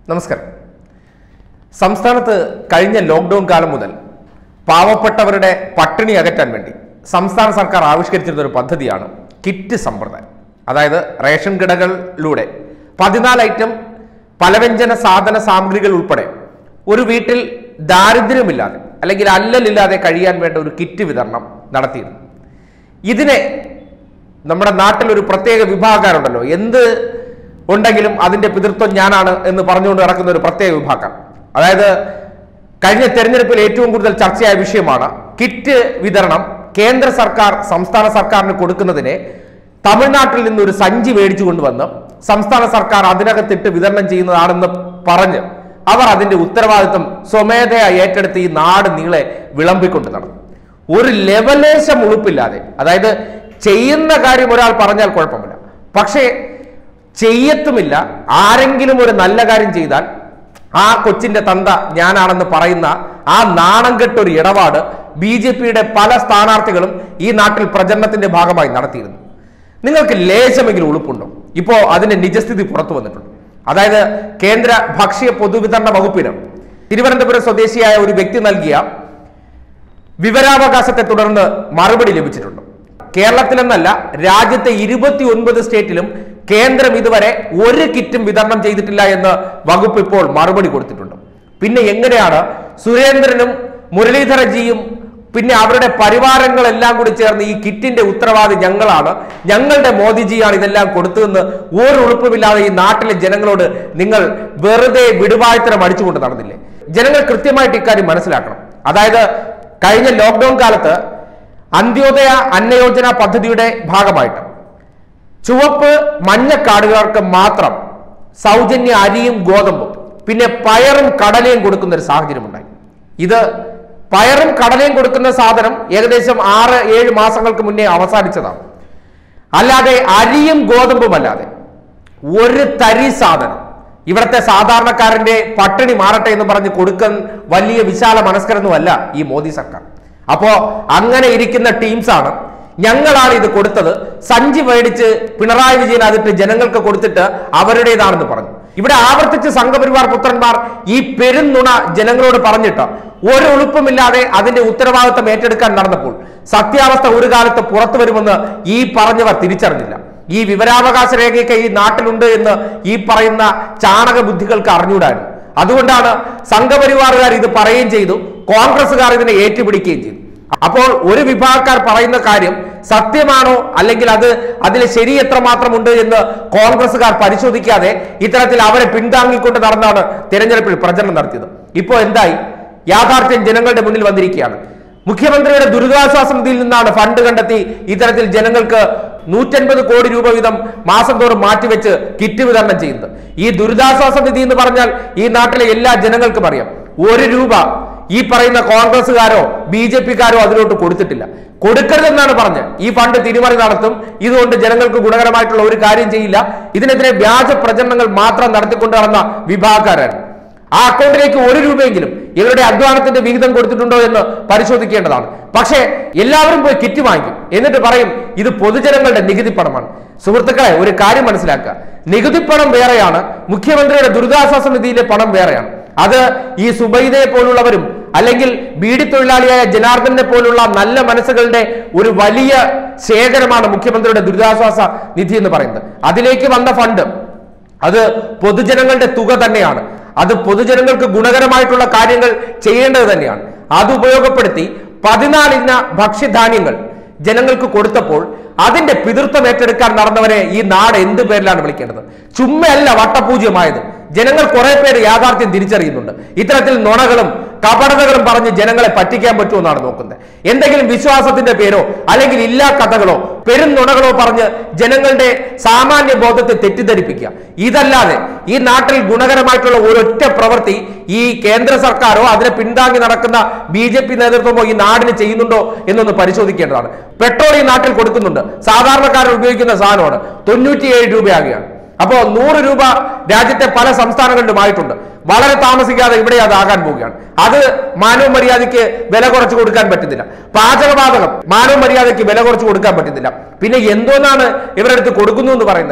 നമസ്കാരം സംസ്ഥാനത്ത് കഴിഞ്ഞ ലോക്ക്ഡൌൺ കാലം മുതൽ പാവപ്പെട്ടവരുടെ പട്ടിണി അകറ്റാൻ വേണ്ടി സംസ്ഥാന സർക്കാർ ആവിഷ്കരിച്ചിരുന്ന ഒരു പദ്ധതിയാണ് കിറ്റ് സമ്പ്രദായം അതായത് റേഷൻ കടകളിലൂടെ പതിനാല് ഐറ്റം പലവ്യഞ്ജന സാധന സാമഗ്രികൾ ഉൾപ്പെടെ ഒരു വീട്ടിൽ ദാരിദ്ര്യമില്ലാതെ അല്ലെങ്കിൽ അല്ലലില്ലാതെ കഴിയാൻ വേണ്ട ഒരു കിറ്റ് വിതരണം നടത്തിയിരുന്നു ഇതിനെ നമ്മുടെ നാട്ടിൽ ഒരു പ്രത്യേക വിഭാഗക്കാരുണ്ടല്ലോ എന്ത് ഉണ്ടെങ്കിലും അതിന്റെ പിതൃത്വം ഞാനാണ് എന്ന് പറഞ്ഞുകൊണ്ട് നടക്കുന്ന ഒരു പ്രത്യേക വിഭാഗം അതായത് കഴിഞ്ഞ തെരഞ്ഞെടുപ്പിൽ ഏറ്റവും കൂടുതൽ ചർച്ചയായ വിഷയമാണ് കിറ്റ് വിതരണം കേന്ദ്ര സർക്കാർ സംസ്ഥാന സർക്കാരിന് കൊടുക്കുന്നതിനെ തമിഴ്നാട്ടിൽ നിന്ന് ഒരു സഞ്ചി മേടിച്ചു കൊണ്ടുവന്ന് സംസ്ഥാന സർക്കാർ അതിനകത്തിട്ട് വിതരണം ചെയ്യുന്നതാണെന്ന് പറഞ്ഞ് അവർ അതിന്റെ ഉത്തരവാദിത്വം സ്വമേധയാ ഏറ്റെടുത്ത് ഈ നാട് നീളെ വിളമ്പിക്കൊണ്ട് നടന്നു ഒരു ലെവലേശം ഉളുപ്പില്ലാതെ അതായത് ചെയ്യുന്ന കാര്യം ഒരാൾ പറഞ്ഞാൽ കുഴപ്പമില്ല പക്ഷേ ചെയ്യത്തുമില്ല ആരെങ്കിലും ഒരു നല്ല കാര്യം ചെയ്താൽ ആ കൊച്ചിന്റെ തന്ത ഞാനാണെന്ന് പറയുന്ന ആ നാണം കെട്ടൊരു ഇടപാട് ബി ജെ പിയുടെ പല സ്ഥാനാർത്ഥികളും ഈ നാട്ടിൽ പ്രചരണത്തിന്റെ ഭാഗമായി നടത്തിയിരുന്നു നിങ്ങൾക്ക് ലേശമെങ്കിലും ഉളുപ്പുണ്ടോ ഇപ്പോ അതിന്റെ നിജസ്ഥിതി പുറത്തു വന്നിട്ടുണ്ട് അതായത് കേന്ദ്ര ഭക്ഷ്യ പൊതുവിതരണ വകുപ്പിന് തിരുവനന്തപുരം സ്വദേശിയായ ഒരു വ്യക്തി നൽകിയ വിവരാവകാശത്തെ തുടർന്ന് മറുപടി ലഭിച്ചിട്ടുണ്ട് കേരളത്തിലെന്നല്ല രാജ്യത്തെ ഇരുപത്തി ഒൻപത് സ്റ്റേറ്റിലും കേന്ദ്രം ഇതുവരെ ഒരു കിറ്റും വിതരണം ചെയ്തിട്ടില്ല എന്ന് വകുപ്പ് ഇപ്പോൾ മറുപടി കൊടുത്തിട്ടുണ്ട് പിന്നെ എങ്ങനെയാണ് സുരേന്ദ്രനും മുരളീധരജിയും പിന്നെ അവരുടെ പരിവാരങ്ങളെല്ലാം കൂടി ചേർന്ന് ഈ കിറ്റിന്റെ ഉത്തരവാദി ഞങ്ങളാണ് ഞങ്ങളുടെ മോദിജിയാണ് ഇതെല്ലാം കൊടുത്തതെന്ന് ഒരു ഉളുപ്പുമില്ലാതെ ഈ നാട്ടിലെ ജനങ്ങളോട് നിങ്ങൾ വെറുതെ വിടുവായത്തരം അടിച്ചുകൊണ്ട് നടന്നില്ലേ ജനങ്ങൾ കൃത്യമായിട്ട് ഇക്കാര്യം മനസ്സിലാക്കണം അതായത് കഴിഞ്ഞ ലോക്ക്ഡൌൺ കാലത്ത് അന്ത്യോദയ അന്നയോജന പദ്ധതിയുടെ ഭാഗമായിട്ട് ചുവപ്പ് മഞ്ഞ കാർഡുകാർക്ക് മാത്രം സൗജന്യ അരിയും ഗോതമ്പും പിന്നെ പയറും കടലയും കൊടുക്കുന്ന ഒരു സാഹചര്യം ഉണ്ടായി ഇത് പയറും കടലയും കൊടുക്കുന്ന സാധനം ഏകദേശം ആറ് ഏഴ് മാസങ്ങൾക്ക് മുന്നേ അവസാനിച്ചതാണ് അല്ലാതെ അരിയും ഗോതമ്പും അല്ലാതെ ഒരു തരി സാധനം ഇവിടുത്തെ സാധാരണക്കാരന്റെ പട്ടിണി മാറട്ടെ എന്ന് പറഞ്ഞ് കൊടുക്കാൻ വലിയ വിശാല മനസ്കരൊന്നുമല്ല ഈ മോദി സർക്കാർ അപ്പോ അങ്ങനെ ഇരിക്കുന്ന ടീംസാണ് ഞങ്ങളാണ് ഇത് കൊടുത്തത് സഞ്ചി മേടിച്ച് പിണറായി വിജയൻ അതിട്ട് ജനങ്ങൾക്ക് കൊടുത്തിട്ട് അവരുടേതാണെന്ന് പറഞ്ഞു ഇവിടെ ആവർത്തിച്ച് സംഘപരിവാർ പുത്രന്മാർ ഈ പെരുന്നുണ ജനങ്ങളോട് പറഞ്ഞിട്ട് ഒരു ഉളുപ്പുമില്ലാതെ അതിന്റെ ഉത്തരവാദിത്തം ഏറ്റെടുക്കാൻ നടന്നപ്പോൾ സത്യാവസ്ഥ ഒരു കാലത്ത് പുറത്തു വരുമെന്ന് ഈ പറഞ്ഞവർ തിരിച്ചറിഞ്ഞില്ല ഈ വിവരാവകാശ രേഖയൊക്കെ ഈ നാട്ടിലുണ്ട് എന്ന് ഈ പറയുന്ന ചാണക ബുദ്ധികൾക്ക് അറിഞ്ഞൂടായിരുന്നു അതുകൊണ്ടാണ് സംഘപരിവാറുകാർ ഇത് പറയുകയും ചെയ്തു കോൺഗ്രസ്സുകാർ ഇതിനെ ഏറ്റുപിടിക്കുകയും ചെയ്തു അപ്പോൾ ഒരു വിഭാഗക്കാർ പറയുന്ന കാര്യം സത്യമാണോ അല്ലെങ്കിൽ അത് അതിൽ ശരി എത്രമാത്രമുണ്ട് എന്ന് കോൺഗ്രസ്സുകാർ പരിശോധിക്കാതെ ഇത്തരത്തിൽ അവരെ പിന്താങ്ങിക്കൊണ്ട് നടന്നാണ് തിരഞ്ഞെടുപ്പിൽ പ്രചരണം നടത്തിയത് ഇപ്പോൾ എന്തായി യാഥാർത്ഥ്യം ജനങ്ങളുടെ മുന്നിൽ വന്നിരിക്കുകയാണ് മുഖ്യമന്ത്രിയുടെ ദുരിതാശ്വാസ നിധിയിൽ നിന്നാണ് ഫണ്ട് കണ്ടെത്തി ഇത്തരത്തിൽ ജനങ്ങൾക്ക് നൂറ്റൻപത് കോടി രൂപ വീതം മാസം തോറും മാറ്റിവെച്ച് കിറ്റ് വിതരണം ചെയ്യുന്നത് ഈ ദുരിതാശ്വാസ നിധി എന്ന് പറഞ്ഞാൽ ഈ നാട്ടിലെ എല്ലാ ജനങ്ങൾക്കും അറിയാം ഒരു രൂപ ഈ പറയുന്ന കോൺഗ്രസ്സുകാരോ ബി ജെ പിക്കാരോ അതിലോട്ട് കൊടുത്തിട്ടില്ല കൊടുക്കരുതെന്നാണ് പറഞ്ഞത് ഈ ഫണ്ട് തിരിമറി നടത്തും ഇതുകൊണ്ട് ജനങ്ങൾക്ക് ഗുണകരമായിട്ടുള്ള ഒരു കാര്യം ചെയ്യില്ല ഇതിനെതിരെ വ്യാജ പ്രചരണങ്ങൾ മാത്രം നടത്തിക്കൊണ്ട് നടന്ന വിഭാഗക്കാരാണ് ആ അക്കൗണ്ടിലേക്ക് ഒരു രൂപയെങ്കിലും ഇവരുടെ അധ്വാനത്തിന്റെ വിഹിതം കൊടുത്തിട്ടുണ്ടോ എന്ന് പരിശോധിക്കേണ്ടതാണ് പക്ഷേ എല്ലാവരും പോയി കിറ്റ് വാങ്ങിക്കും എന്നിട്ട് പറയും ഇത് പൊതുജനങ്ങളുടെ നികുതി പണമാണ് സുഹൃത്തുക്കളെ ഒരു കാര്യം മനസ്സിലാക്കുക നികുതി പണം വേറെയാണ് മുഖ്യമന്ത്രിയുടെ ദുരിതാശ്വാസ നിധിയിലെ പണം വേറെയാണ് അത് ഈ സുബൈദയെ പോലുള്ളവരും അല്ലെങ്കിൽ ബീഡി തൊഴിലാളിയായ ജനാർദ്ദനെ പോലുള്ള നല്ല മനസ്സുകളുടെ ഒരു വലിയ ശേഖരമാണ് മുഖ്യമന്ത്രിയുടെ ദുരിതാശ്വാസ നിധി എന്ന് പറയുന്നത് അതിലേക്ക് വന്ന ഫണ്ട് അത് പൊതുജനങ്ങളുടെ തുക തന്നെയാണ് അത് പൊതുജനങ്ങൾക്ക് ഗുണകരമായിട്ടുള്ള കാര്യങ്ങൾ ചെയ്യേണ്ടത് തന്നെയാണ് അത് ഉപയോഗപ്പെടുത്തി പതിനാലിന ഭക്ഷ്യധാന്യങ്ങൾ ജനങ്ങൾക്ക് കൊടുത്തപ്പോൾ അതിന്റെ പിതൃത്വം ഏറ്റെടുക്കാൻ നടന്നവരെ ഈ നാട് എന്ത് പേരിലാണ് വിളിക്കേണ്ടത് ചുമ്മയല്ല വട്ടപൂജ്യമായത് ജനങ്ങൾ കുറെ പേര് യാഥാർത്ഥ്യം തിരിച്ചറിയുന്നുണ്ട് ഇത്തരത്തിൽ നുണകളും കപടതകളും പറഞ്ഞ് ജനങ്ങളെ പറ്റിക്കാൻ പറ്റുമെന്നാണ് നോക്കുന്നത് എന്തെങ്കിലും വിശ്വാസത്തിന്റെ പേരോ അല്ലെങ്കിൽ ഇല്ലാ കഥകളോ പെരും നുണകളോ പറഞ്ഞ് ജനങ്ങളുടെ സാമാന്യ ബോധത്തെ തെറ്റിദ്ധരിപ്പിക്കുക ഇതല്ലാതെ ഈ നാട്ടിൽ ഗുണകരമായിട്ടുള്ള ഒരൊറ്റ പ്രവൃത്തി ഈ കേന്ദ്ര സർക്കാരോ അതിനെ പിന്താങ്ങി നടക്കുന്ന ബി ജെ പി നേതൃത്വമോ ഈ നാടിന് ചെയ്യുന്നുണ്ടോ എന്നൊന്ന് പരിശോധിക്കേണ്ടതാണ് പെട്രോൾ ഈ നാട്ടിൽ കൊടുക്കുന്നുണ്ട് സാധാരണക്കാരൻ ഉപയോഗിക്കുന്ന സാധനമാണ് തൊണ്ണൂറ്റിയേഴ് രൂപയാകുകയാണ് അപ്പോ നൂറ് രൂപ രാജ്യത്തെ പല സംസ്ഥാനങ്ങളിലുമായിട്ടുണ്ട് വളരെ താമസിക്കാതെ ഇവിടെ അത് ആകാൻ പോവുകയാണ് അത് മാനവ മര്യാദയ്ക്ക് വില കുറച്ച് കൊടുക്കാൻ പറ്റുന്നില്ല പാചകവാതകം മാനവ മര്യാദയ്ക്ക് വില കുറച്ച് കൊടുക്കാൻ പറ്റുന്നില്ല പിന്നെ എന്തോന്നാണ് ഇവരുടെ അടുത്ത് കൊടുക്കുന്നു എന്ന് പറയുന്നത്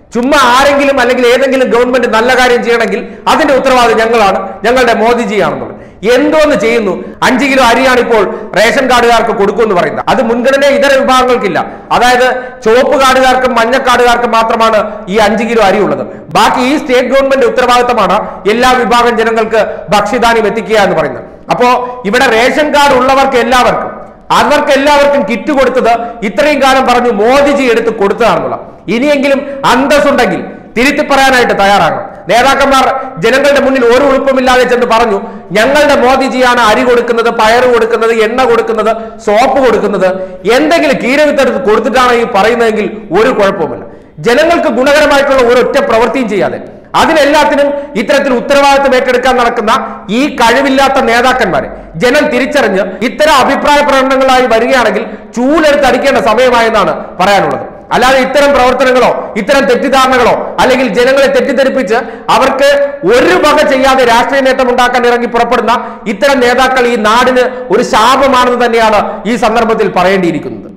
ചുമ്മാ ആരെങ്കിലും അല്ലെങ്കിൽ ഏതെങ്കിലും ഗവൺമെന്റ് നല്ല കാര്യം ചെയ്യണമെങ്കിൽ അതിന്റെ ഉത്തരവാദിത്വം ഞങ്ങളാണ് ഞങ്ങളുടെ മോദിജിയാണെന്നുള്ളത് എന്തോന്ന് ചെയ്യുന്നു അഞ്ച് കിലോ അരിയാണ് ഇപ്പോൾ റേഷൻ കാർഡുകാർക്ക് കൊടുക്കുമെന്ന് പറയുന്നത് അത് മുൻഗണന ഇതര വിഭാഗങ്ങൾക്കില്ല അതായത് ചുവപ്പ് കാർഡുകാർക്കും മഞ്ഞ കാർഡുകാർക്കും മാത്രമാണ് ഈ അഞ്ച് കിലോ അരി ഉള്ളത് ബാക്കി ഈ സ്റ്റേറ്റ് ഗവൺമെന്റ് ഉത്തരവാദിത്തമാണ് എല്ലാ വിഭാഗം ജനങ്ങൾക്ക് ഭക്ഷ്യധാന്യം എത്തിക്കുക എന്ന് പറയുന്നത് അപ്പോ ഇവിടെ റേഷൻ കാർഡ് ഉള്ളവർക്ക് എല്ലാവർക്കും അവർക്ക് എല്ലാവർക്കും കിറ്റ് കൊടുത്തത് ഇത്രയും കാലം പറഞ്ഞു മോദിജി എടുത്ത് കൊടുത്തതാണെന്നുള്ള ഇനിയെങ്കിലും അന്തസ്സുണ്ടെങ്കിൽ തിരുത്തി പറയാനായിട്ട് തയ്യാറാകണം നേതാക്കന്മാർ ജനങ്ങളുടെ മുന്നിൽ ഒരു ഉളുപ്പമില്ലാതെ ചെന്ന് പറഞ്ഞു ഞങ്ങളുടെ മോദിജിയാണ് അരി കൊടുക്കുന്നത് പയറ് കൊടുക്കുന്നത് എണ്ണ കൊടുക്കുന്നത് സോപ്പ് കൊടുക്കുന്നത് എന്തെങ്കിലും കീരവിത്തെടുത്ത് കൊടുത്തിട്ടാണ് ഈ പറയുന്നതെങ്കിൽ ഒരു കുഴപ്പവുമില്ല ജനങ്ങൾക്ക് ഗുണകരമായിട്ടുള്ള ഒരൊറ്റ പ്രവൃത്തിയും ചെയ്യാതെ അതിനെല്ലാത്തിനും ഇത്തരത്തിൽ ഉത്തരവാദിത്വം ഏറ്റെടുക്കാൻ നടക്കുന്ന ഈ കഴിവില്ലാത്ത നേതാക്കന്മാരെ ജനം തിരിച്ചറിഞ്ഞ് ഇത്തരം അഭിപ്രായ പ്രകടനങ്ങളായി വരികയാണെങ്കിൽ ചൂലെടുത്ത് അടിക്കേണ്ട സമയമായെന്നാണ് പറയാനുള്ളത് അല്ലാതെ ഇത്തരം പ്രവർത്തനങ്ങളോ ഇത്തരം തെറ്റിദ്ധാരണകളോ അല്ലെങ്കിൽ ജനങ്ങളെ തെറ്റിദ്ധരിപ്പിച്ച് അവർക്ക് ഒരു വക ചെയ്യാതെ രാഷ്ട്രീയ നേട്ടം ഉണ്ടാക്കാൻ ഇറങ്ങി പുറപ്പെടുന്ന ഇത്തരം നേതാക്കൾ ഈ നാടിന് ഒരു ശാപമാണെന്ന് തന്നെയാണ് ഈ സന്ദർഭത്തിൽ പറയേണ്ടിയിരിക്കുന്നത്